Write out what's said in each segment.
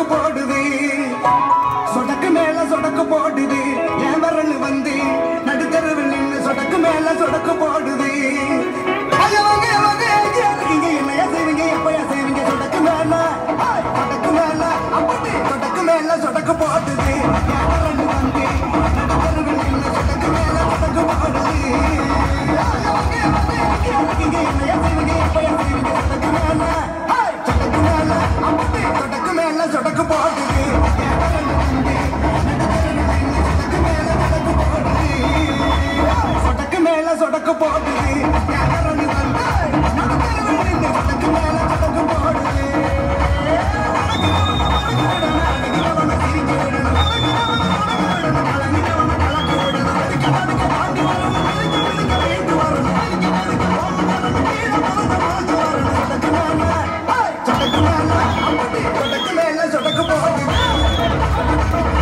சொடக்கு போடுது சொடக்கு மேல சொடக்கு போடுது என் விரல் வந்து நடுத்தருவில் நின்று சொடக்கு மேல சொடக்கு போடுது ஐயோ, வாங்க, வாங்க, எங்க இருக்கீங்க? என்னையா செய்வீங்க? எப்பயா செய்வீங்க? சொடக்கு மேல, ஹாய், சொடக்கு மேல, அப்படி சொடக்கு மேல சொடக்கு போடுது என் விரல் வந்து நடுத்தருவில் நின்று சொடக்கு மேல சொடக்கு போடுது ஐயோ, வாங்க, வாங்க, எங்க இருக்கீங்க? என்னையா செய்வீங்க? எப்பயா செய்வீங்க? சொடக்கு மேல, ஹாய், சொடக்கு மேல, அப்படி சொடக்கு மேல சொடக்கு போடுது என் விரல் வந்து சொடக்கு மேல சொடக்கு போடுது யாரொன்னு வந்து நடுத்தருவில் நின்னு சொடக்கு மேல சொடக்கு போடுது சொடக்கு மேல அப்படி சொடக்கு மேல சொடக்கு போடுது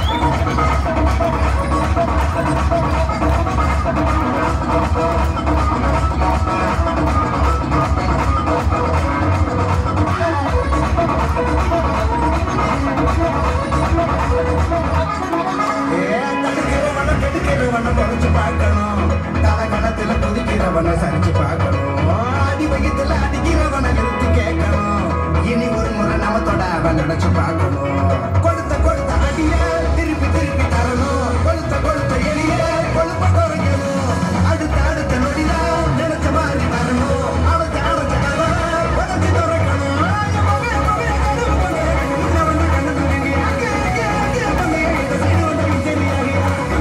தடுக்கிறவன கெடுக்கிறவன குறைச்சு பார்க்கணும் தலகணத்துல குதிக்கிறவன சரிச்சு பார்க்கணும் அடி வயிற்றுல அடிக்கிறவன நிறுத்தி கேட்கணும் இனி ஒரு முறை நம்ம தொட அவன் நினைச்சு பார்க்கணும் கொளுத்த கொளுத்த அடிய திருப்பி திருப்பி தரணும் கொளுத்த கொளுத்த எளிய கொழுப்ப குறைக்கணும் அடுத்த அடுத்த நொடில நினைச்ச மாதிரி வரணும் அடைச்ச அடைச்ச கதவை உடச்சு திறக்கணும் எப்பவே, எப்பவே கனவு பண்ணு. முன்ன வந்து கண்ணு தூங்கி, அங்கே, அங்கே, அங்கே பண்ணு. இந்த சைடு வந்து விஜய்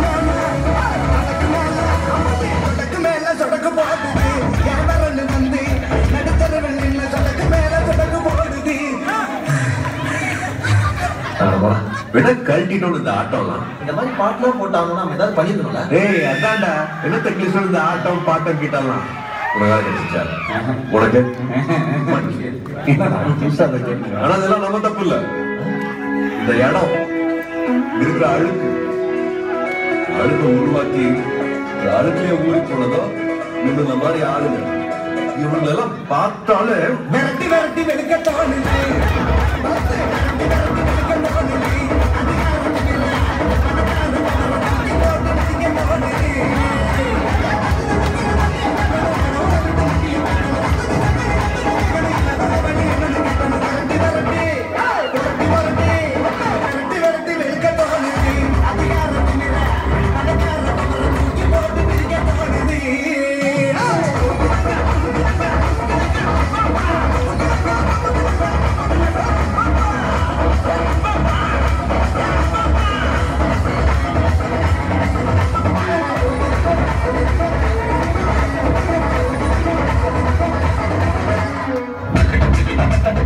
சொடக்கு மேல சொடக்கு போடுது என் விரல் வந்து நடுத்தரவில் நின்று சொடக்கு மேல சொடக்கு போடுது விட கழட்டிட்டோம் இந்த ஆட்டம்லாம் இந்த மாதிரி பாட்டுலாம் போட்டாங்கன்னா நம்ம ஏதாவது பண்ணிருக்கணும்ல ஏய் அதான்டா என்ன தக்கிலிஸ்ட் இந்த ஆட்டம் பாட்டம் கீட்டலாம் உனக்காக கிடைச்சா உனக்கு ஆனா அதெல்லாம் நம்ம தப்பு இல்ல இந்த இடம் இருக்கிற அழுக்கு அழுக்க உருவாக்கி இந்த அழுக்கைய ஊறி போனதோ இவங்க மாதிரி ஆளுங்க இவங்களை எல்லாம் பார்த்தாலே விரட்டி விரட்டி வெளுக்க தோணுது விரட்டி விரட்டி வெளுக்க தோணுது விரட்டி விரட்டி வெளுக்க தோணுது அதிகாரத்தினில பணக்கார பணம் தூக்கி போட்டு பிரிக்க தோணுது Thank